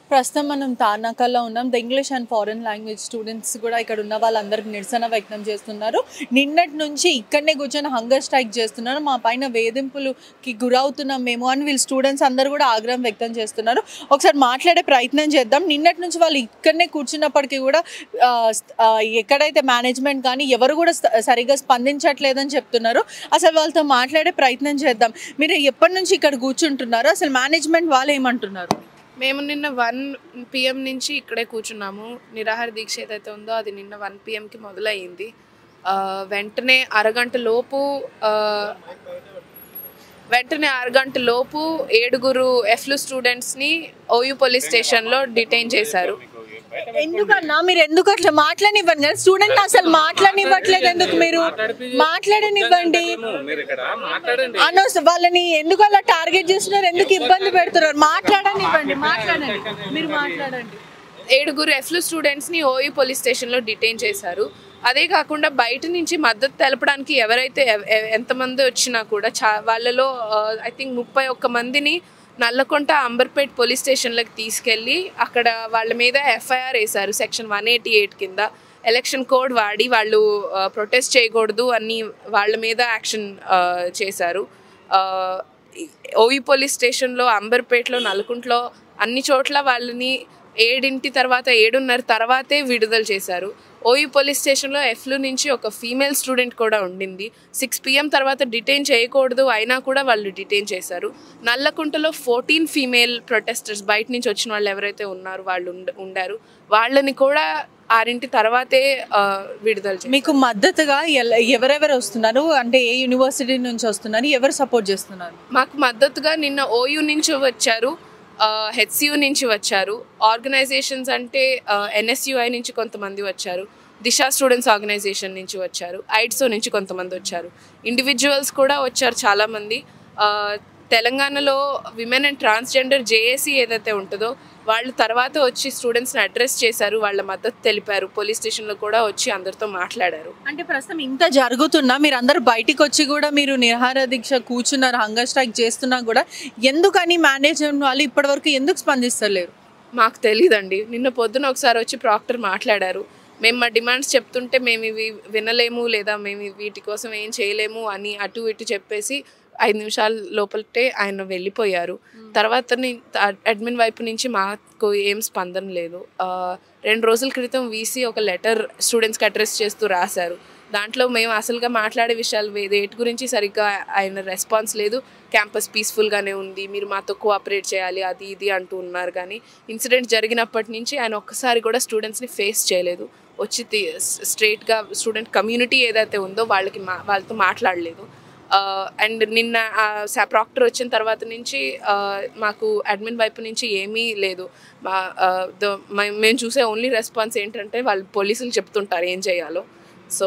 ప్రస్తుతం మనం తార్నాకల్లో ఉన్నాం the English and foreign language students కూడా ఇక్కడ ఉన్న వాళ్ళందరికీ నిరసన వ్యక్తం చేస్తున్నారు నిన్నటి నుంచి ఇక్కడనే కూర్చొని హంగర్ స్ట్రైక్ చేస్తున్నారు మా పైన వేధింపులకి గురవుతున్నాం మేము అని వీళ్ళు స్టూడెంట్స్ అందరూ కూడా ఆగ్రహం వ్యక్తం చేస్తున్నారు ఒకసారి మాట్లాడే ప్రయత్నం చేద్దాం నిన్నటి నుంచి వాళ్ళు ఇక్కడనే కూర్చున్నప్పటికీ కూడా ఆ, ఆ, ఎక్కడైతే మేనేజ్మెంట్ కానీ ఎవరు కూడా స- సరిగ్గా స్పందించట్లేదని చెప్తున్నారు అసలు వాళ్ళతో మాట్లాడే ప్రయత్నం చేద్దాం మీరు ఎప్పటి నుంచి ఇక్కడ కూర్చుంటున్నారు అసలు మేనేజ్మెంట్ వాళ్ళు ఏమంటున్నారు మేము నిన్న వన్ పిఎం నుంచి ఇక్కడే కూర్చున్నాము నిరాహార దీక్ష ఏదైతే ఉందో అది నిన్న వన్ పిఎంకి మొదలయ్యింది ఆ, వెంటనే అరగంట లోపు ఆ, వెంటనే అరగంట లోపు ఏడుగురు ఎఫ్లు స్టూడెంట్స్ని ఓయూ పోలీస్ స్టేషన్లో డిటైన్ చేశారు ఎందుకన్నా మీరు ఎందుకు అట్లా మాట్లాడనివ్వండి కదా స్టూడెంట్ అసలు మాట్లాడనివ్వట్లేదు ఎందుకు మీరు మాట్లాడనివ్వండి మీరు ఇక్కడ మాట్లాడండి అనవసరం వాళ్ళని ఎందుకు అలా టార్గెట్ చేస్తున్నారు ఎందుకు ఇబ్బంది పెడుతున్నారు మాట్లాడనివ్వండి మాట్లాడండి మీరు మాట్లాడండి ఏడుగురు ఎఫ్లు స్టూడెంట్స్ని ఓయూ పోలీస్ స్టేషన్లో డిటైన్ చేశారు అదే కాకుండా బయట నుంచి మద్దతు తెలపడానికి ఎవరైతే ఎవ- ఎ- ఎంతమంది వచ్చినా కూడా చా వాళ్ళలో ఐ థింక్ ముప్పై ఒక్క మందిని నల్లకొంట అంబర్పేట్ పోలీస్ స్టేషన్లకు తీసుకెళ్ళి అక్కడ వాళ్ళ మీద ఎఫ్ఐఆర్ వేశారు సెక్షన్ వన్ ఎయిటీ ఎయిట్ కింద ఎలక్షన్ కోడ్ వాడి వాళ్ళు ప్రొటెస్ట్ చేయకూడదు అని వాళ్ళ మీద యాక్షన్ చేశారు ఓవి పోలీస్ స్టేషన్లో అంబర్పేటలో నల్కుంట్లో అన్ని చోట్ల వాళ్ళని ఏడింటి తర్వాత ఏడున్నర తర్వాతే విడుదల చేశారు ఓయి పోలీస్ స్టేషన్లో ఎఫ్లు నుంచి ఒక ఫీమేల్ స్టూడెంట్ కూడా ఉండింది సిక్స్ పిఎం తర్వాత డిటైన్ చేయకూడదు అయినా కూడా వాళ్ళు డిటైన్ చేశారు నల్లకుంటలో ఫోర్టీన్ ఫీమేల్ ప్రొటెస్టర్స్ బయట నుంచి వచ్చిన వాళ్ళు ఎవరైతే ఉన్నారో వాళ్ళు ఉండ- ఉండారు వాళ్ళని కూడా ఆరింటి తర్వాతే ఆ, విడుదల చేశారు మీకు మద్దతుగా ఎల- ఎవరెవరు వస్తున్నారు అంటే ఏ యూనివర్సిటీ నుంచి వస్తున్నారు ఎవరు సపోర్ట్ చేస్తున్నారు మాకు మద్దతుగా నిన్న ఓయూ నుంచి వచ్చారు హెచ్సియు నుంచి వచ్చారు ఆర్గనైజేషన్స్ అంటే ఎన్ఎస్యుఐ నుంచి కొంతమంది వచ్చారు దిశా స్టూడెంట్స్ ఆర్గనైజేషన్ నుంచి వచ్చారు ఐడ్సో నుంచి కొంతమంది వచ్చారు ఇండివిజువల్స్ కూడా వచ్చారు చాలామంది ఆ, తెలంగాణలో విమెన్ అండ్ ట్రాన్స్జెండర్ జేఏసీ ఏదైతే ఉంటుందో వాళ్ళు తర్వాత వచ్చి స్టూడెంట్స్ని అడ్రస్ చేశారు వాళ్ళ మద్దతు తెలిపారు పోలీస్ స్టేషన్లో కూడా వచ్చి అందరితో మాట్లాడారు అంటే ప్రస్తుతం ఇంత జరుగుతున్నా మీరు అందరూ బయటికి వచ్చి కూడా మీరు నిరహార దీక్ష కూర్చున్నారు హంగర్ స్ట్రైక్ చేస్తున్నా కూడా ఎందుకని మేనేజ్మెంట్ వాళ్ళు ఇప్పటివరకు ఎందుకు స్పందిస్తలేరు మాకు తెలియదండి నిన్న పొద్దున ఒకసారి వచ్చి ప్రాక్టర్ మాట్లాడారు మేము మా డిమాండ్స్ చెప్తుంటే మేము ఇవి వినలేము లేదా మేము వీటి కోసం ఏం చేయలేము అని అటు ఇటు చెప్పేసి ఐదు నిమిషాల లోపలే ఆయన వెళ్ళిపోయారు తర్వాత అడ్మిన్ వైపు నుంచి మాకు ఏం స్పందన లేదు ఆ, రెండు రోజుల క్రితం వీసీ ఒక లెటర్ స్టూడెంట్స్కి అడ్రస్ చేస్తూ రాశారు దాంట్లో మేము అసలుగా మాట్లాడే విషయాలు వే- వేటి గురించి సరిగ్గా ఆయన రెస్పాన్స్ లేదు క్యాంపస్ పీస్ఫుల్గానే ఉంది మీరు మాతో కోఆపరేట్ చేయాలి అది ఇది అంటూ ఉన్నారు కానీ ఇన్సిడెంట్ జరిగినప్పటి నుంచి ఆయన ఒక్కసారి కూడా స్టూడెంట్స్ని ఫేస్ చేయలేదు వచ్చి స్ట్రైట్గా స్టూడెంట్ కమ్యూనిటీ ఏదైతే ఉందో వాళ్ళకి మా వాళ్ళతో మాట్లాడలేదు అండ్ నిన్న ప్రాక్టర్ వచ్చిన తర్వాత నుంచి ఆ, మాకు అడ్మిన్ వైపు నుంచి ఏమీ లేదు మా ఆ, the- మే- మేము చూసే ఓన్లీ రెస్పాన్స్ ఏంటంటే వాళ్ళు పోలీసులు చెప్తుంటారు ఏం చేయాలో సో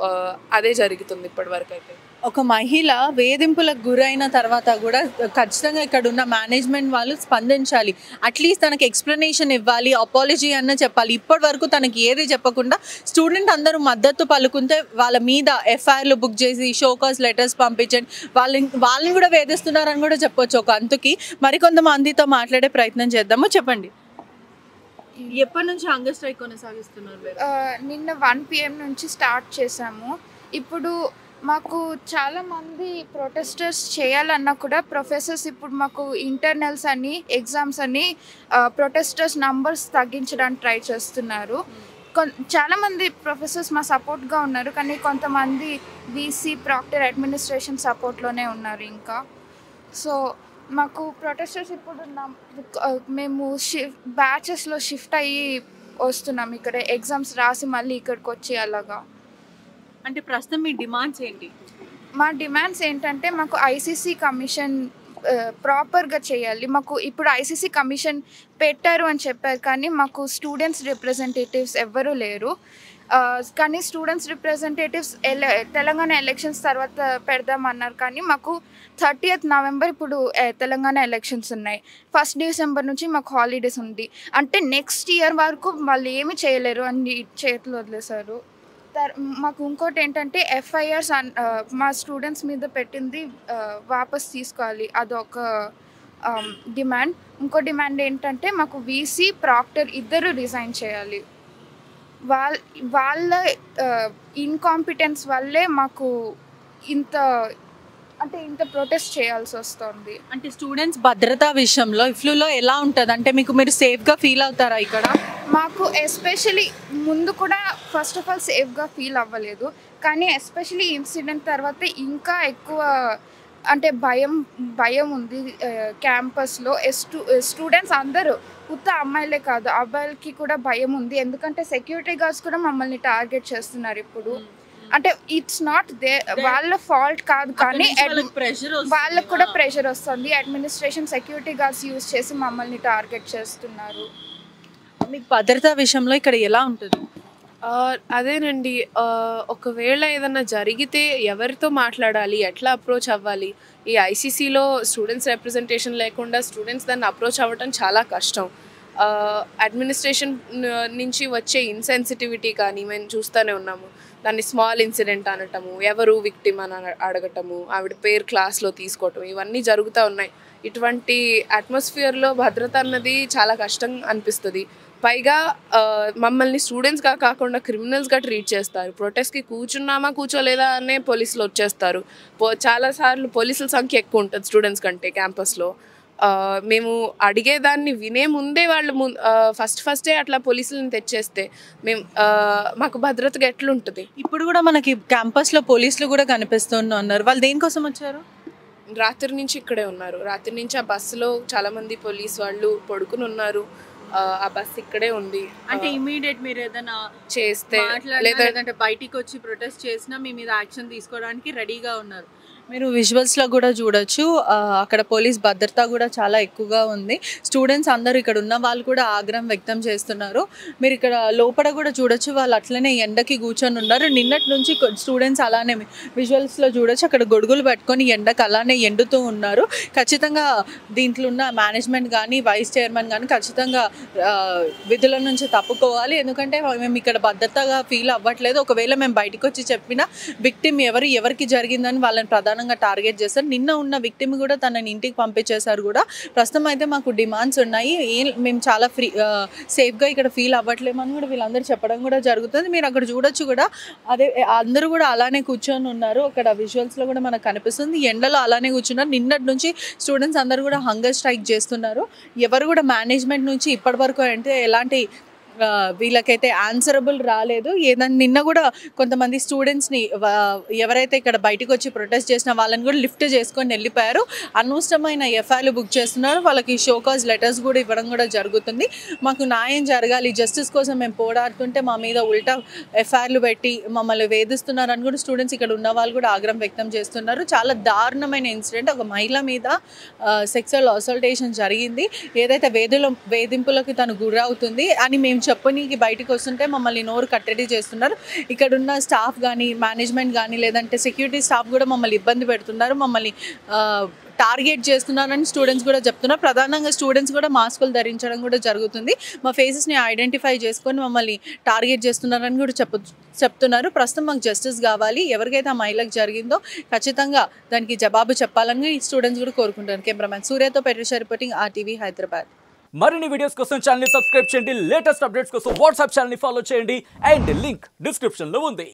అదే జరుగుతుంది ఇప్పటివరకు అయితే ఒక మహిళ వేధింపులకు గురైన తర్వాత కూడా ఖచ్చితంగా ఇక్కడ ఉన్న మేనేజ్మెంట్ వాళ్ళు స్పందించాలి అట్లీస్ట్ తనకి ఎక్స్ప్లెనేషన్ ఇవ్వాలి అపాలజీ అన్న చెప్పాలి ఇప్పటి వరకు తనకి ఏది చెప్పకుండా స్టూడెంట్ అందరూ మద్దతు పలుకుంటే వాళ్ళ మీద ఎఫ్ఐఆర్లు బుక్ చేసి షోకాస్ లెటర్స్ పంపించండి వాళ్ళని వాళ్ళని కూడా వేధిస్తున్నారని కూడా చెప్పొచ్చు ఒక అంతుకి మరికొంతమందితో మాట్లాడే ప్రయత్నం చేద్దాము చెప్పండి ఎప్పటి నుంచి హంగర్ స్ట్రైక్ కొనసాగిస్తున్నారు ఆ, నిన్న వన్ పిఎం నుంచి స్టార్ట్ చేసాము ఇప్పుడు మాకు చాలా మంది ప్రొటెస్టర్స్ చేయాలన్నా కూడా ప్రొఫెసర్స్ ఇప్పుడు మాకు ఇంటర్నల్స్ అని ఎగ్జామ్స్ అని ప్రొటెస్టర్స్ నంబర్స్ తగ్గించడానికి ట్రై చేస్తున్నారు కొన్ చాలామంది ప్రొఫెసర్స్ మా సపోర్ట్గా ఉన్నారు కానీ కొంతమంది బీసీ ప్రాక్టర్ అడ్మినిస్ట్రేషన్ సపోర్ట్లోనే ఉన్నారు ఇంకా సో మాకు ప్రొటెస్టర్స్ ఇప్పుడు నమ్- ఆ, మేము షిఫ్ బ్యాచెస్లో షిఫ్ట్ అయ్యి వస్తున్నాం ఇక్కడ ఎగ్జామ్స్ రాసి మళ్ళీ ఇక్కడికి వచ్చి అలాగా అంటే ప్రస్తుతం మీ డిమాండ్స్ ఏంటి మా డిమాండ్స్ ఏంటంటే మాకు ఐసీసీ కమిషన్ ప్రాపర్గా చేయాలి మాకు ఇప్పుడు ఐసీసీ కమిషన్ పెట్టారు అని చెప్పారు కానీ మాకు స్టూడెంట్స్ రిప్రజెంటేటివ్స్ ఎవ్వరూ లేరు ఆ, కానీ స్టూడెంట్స్ రిప్రజెంటేటివ్స్ ఎల తెలంగాణ ఎలక్షన్స్ తర్వాత పెడదామన్నారు కానీ మాకు థర్టీయత్ నవంబర్ ఇప్పుడు ఏ, తెలంగాణ ఎలక్షన్స్ ఉన్నాయి ఫస్ట్ డిసెంబర్ నుంచి మాకు హాలిడేస్ ఉంది అంటే నెక్స్ట్ ఇయర్ వరకు వాళ్ళు ఏమి చేయలేరు అని చేతులు వదిలేశారు తర్ మాకు ఇంకోటి ఏంటంటే ఎఫ్ఐఆర్స్ మా స్టూడెంట్స్ మీద పెట్టింది ఆ, వాపస్ తీసుకోవాలి అదొక డిమాండ్ ఇంకో డిమాండ్ ఏంటంటే మాకు వీసీ ప్రాక్టర్ ఇద్దరు రిజైన్ చేయాలి వాళ్ళ వాళ్ళ ఇన్కాంపిటెన్స్ వల్లే మాకు ఇంత అంటే ఇంత ప్రొటెస్ట్ చేయాల్సి వస్తుంది అంటే స్టూడెంట్స్ భద్రతా విషయంలో ఇఫ్లూలో ఎలా ఉంటుంది అంటే మీకు మీరు సేఫ్గా ఫీల్ అవుతారా ఇక్కడ మాకు ఎస్పెషలీ ముందు కూడా ఫస్ట్ ఆఫ్ ఆల్ సేఫ్గా ఫీల్ అవ్వలేదు కానీ ఎస్పెషలీ ఇన్సిడెంట్ తర్వాత ఇంకా ఎక్కువ అంటే భయం భయం ఉంది క్యాంపస్లో స్టూ స్టూడెంట్స్ అందరూ ఉత్త అమ్మాయిలే కాదు అబ్బాయిలకి కూడా భయం ఉంది ఎందుకంటే సెక్యూరిటీ గార్డ్స్ కూడా మమ్మల్ని టార్గెట్ చేస్తున్నారు ఇప్పుడు అంటే ఇట్స్ నాట్ దే వాళ్ళ ఫాల్ట్ కాదు కానీ admi- ప్రెషర్ వాళ్ళకు కూడా ప్రెషర్ వస్తుంది అడ్మినిస్ట్రేషన్ సెక్యూరిటీ గార్డ్స్ యూజ్ చేసి మమ్మల్ని టార్గెట్ చేస్తున్నారు మీకు భద్రతా విషయంలో ఇక్కడ ఎలా ఉంటుంది ఆ, అదేనండి ఆ, ఒకవేళ ఏదన్నా జరిగితే ఎవరితో మాట్లాడాలి ఎట్లా అప్రోచ్ అవ్వాలి ఈ ఐసీసీలో స్టూడెంట్స్ రిప్రజెంటేషన్ లేకుండా స్టూడెంట్స్ దాన్ని అప్రోచ్ అవ్వటం చాలా కష్టం అడ్మినిస్ట్రేషన్ నుంచి వచ్చే ఇన్సెన్సిటివిటీ కానీ మేము చూస్తూనే ఉన్నాము దాన్ని స్మాల్ ఇన్సిడెంట్ అనటము ఎవరు విక్టిమ్ అని అన- అడగటము ఆవిడ పేరు క్లాస్లో తీసుకోవటం ఇవన్నీ జరుగుతూ ఉన్నాయి ఇటువంటి అట్మాస్ఫియర్లో భద్రత అన్నది చాలా కష్టం అనిపిస్తుంది పైగా ఆ, మమ్మల్ని స్టూడెంట్స్గా కాకుండా క్రిమినల్స్గా ట్రీట్ చేస్తారు ప్రొటెస్ట్కి కూర్చున్నామా కూర్చోలేదా అనే పోలీసులు వచ్చేస్తారు పో చాలాసార్లు పోలీసుల సంఖ్య ఎక్కువ ఉంటుంది స్టూడెంట్స్ కంటే క్యాంపస్లో ఆ, మేము అడిగేదాన్ని వినే ముందే వాళ్ళు ఫస్ట్ ఫస్టే అట్లా పోలీసులను తెచ్చేస్తే మేము ఆ, మాకు భద్రతగా ఎట్లుంటుంది ఇప్పుడు కూడా మనకి క్యాంపస్లో పోలీసులు కూడా కనిపిస్తున్నా ఉన్నారు వాళ్ళు దేనికోసం వచ్చారు రాత్రి నుంచి ఇక్కడే ఉన్నారు రాత్రి నుంచి ఆ బస్సులో చాలా మంది పోలీస్ వాళ్ళు పడుకుని ఉన్నారు ఆ, ఆ బస్సు ఇక్కడే ఉంది అంటే ఆ, ఇమీడియట్ మీరు ఏదైనా చేస్తే మాట్లాడినా లేదా లేదంటే బయటికి వచ్చి ప్రొటెస్ట్ చేసినా మీ మీద యాక్షన్ తీసుకోవడానికి రెడీగా ఉన్నారు మీరు విజువల్స్లో కూడా చూడొచ్చు ఆ, అక్కడ పోలీస్ భద్రత కూడా చాలా ఎక్కువగా ఉంది స్టూడెంట్స్ అందరూ ఇక్కడ ఉన్న వాళ్ళు కూడా ఆగ్రహం వ్యక్తం చేస్తున్నారు మీరు ఇక్కడ లోపల కూడా చూడొచ్చు వాళ్ళు అట్లనే ఎండకి కూర్చొని ఉన్నారు నిన్నటి నుంచి స్టూడెంట్స్ అలానే విజువల్స్లో చూడొచ్చు అక్కడ గొడుగులు పెట్టుకొని ఎండకు అలానే ఎండుతూ ఉన్నారు ఖచ్చితంగా దీంట్లో ఉన్న మేనేజ్మెంట్ కానీ వైస్ చైర్మన్ కానీ ఖచ్చితంగా ఆ, విధుల నుంచి తప్పుకోవాలి ఎందుకంటే మేము ఇక్కడ భద్రతగా ఫీల్ అవ్వట్లేదు ఒకవేళ మేము బయటకు వచ్చి చెప్పిన విక్టిమ్ ఎవరు ఎవరికి జరిగిందని వాళ్ళని ప్రధానంగా టార్గెట్ చేస్తారు నిన్న ఉన్న విక్టిమ్ కూడా తనని ఇంటికి పంపించేశారు కూడా ప్రస్తుతం అయితే మాకు డిమాండ్స్ ఉన్నాయి ఏం మేము చాలా ఫ్రీ సేఫ్గా ఇక్కడ ఫీల్ అవ్వట్లేమని కూడా వీళ్ళందరూ చెప్పడం కూడా జరుగుతుంది మీరు అక్కడ చూడొచ్చు కూడా అదే అందరూ కూడా అలానే కూర్చొని ఉన్నారు అక్కడ విజువల్స్లో కూడా మనకు కనిపిస్తుంది ఎండలో అలానే కూర్చున్నారు నిన్నటి నుంచి స్టూడెంట్స్ అందరూ కూడా హంగర్ స్ట్రైక్ చేస్తున్నారు ఎవరు కూడా మేనేజ్మెంట్ నుంచి ఇప్పటి వరకు అంటే ఎలాంటి ఆ, వీళ్ళకైతే ఆన్సరబుల్ రాలేదు ఏదన్నా నిన్న కూడా కొంతమంది స్టూడెంట్స్ని ఎవరైతే ఇక్కడ బయటకు వచ్చి ప్రొటెస్ట్ చేసిన వాళ్ళని కూడా లిఫ్ట్ చేసుకొని వెళ్ళిపోయారు అనవసరమైన ఎఫ్ఐఆర్లు బుక్ చేస్తున్నారు వాళ్ళకి షోకాజ్ లెటర్స్ కూడా ఇవ్వడం కూడా జరుగుతుంది మాకు న్యాయం జరగాలి జస్టిస్ కోసం మేము పోరాడుతుంటే మా మీద ఉల్టా ఎఫ్ఐఆర్లు పెట్టి మమ్మల్ని వేధిస్తున్నారని కూడా స్టూడెంట్స్ ఇక్కడ ఉన్న వాళ్ళు కూడా ఆగ్రహం వ్యక్తం చేస్తున్నారు చాలా దారుణమైన ఇన్సిడెంట్ ఒక మహిళ మీద సెక్సువల్ అసల్టేషన్ జరిగింది ఏదైతే వేధుల వేధింపులకు తను గురవుతుంది అని మేము చెప్పనీకి బయటకు వస్తుంటే మమ్మల్ని నోరు కట్టడి చేస్తున్నారు ఇక్కడ ఉన్న స్టాఫ్ కానీ మేనేజ్మెంట్ కానీ లేదంటే సెక్యూరిటీ స్టాఫ్ కూడా మమ్మల్ని ఇబ్బంది పెడుతున్నారు మమ్మల్ని ఆ, టార్గెట్ చేస్తున్నారని స్టూడెంట్స్ కూడా చెప్తున్నారు ప్రధానంగా స్టూడెంట్స్ కూడా మాస్కులు ధరించడం కూడా జరుగుతుంది మా ఫేసెస్ని ఐడెంటిఫై చేసుకొని మమ్మల్ని టార్గెట్ చేస్తున్నారని కూడా చెప్పు చెప్తున్నారు ప్రస్తుతం మాకు జస్టిస్ కావాలి ఎవరికైతే ఆ మహిళకు జరిగిందో ఖచ్చితంగా దానికి జవాబు చెప్పాలని స్టూడెంట్స్ కూడా కోరుకుంటారు కెమెరామ్యాన్ సూర్యతో పెట్రిషా రిపోర్టింగ్ ఆర్టీవీ హైదరాబాద్ మరిన్ని వీడియోస్ కోసం ఛానల్ సబ్స్క్రైబ్ చేయండి లేటెస్ట్ అప్డేట్స్ కోసం వాట్సాప్ ఛానల్ ఫాలో చేయండి అండ్ లింక్ డిస్క్రిప్షన్ లో ఉంది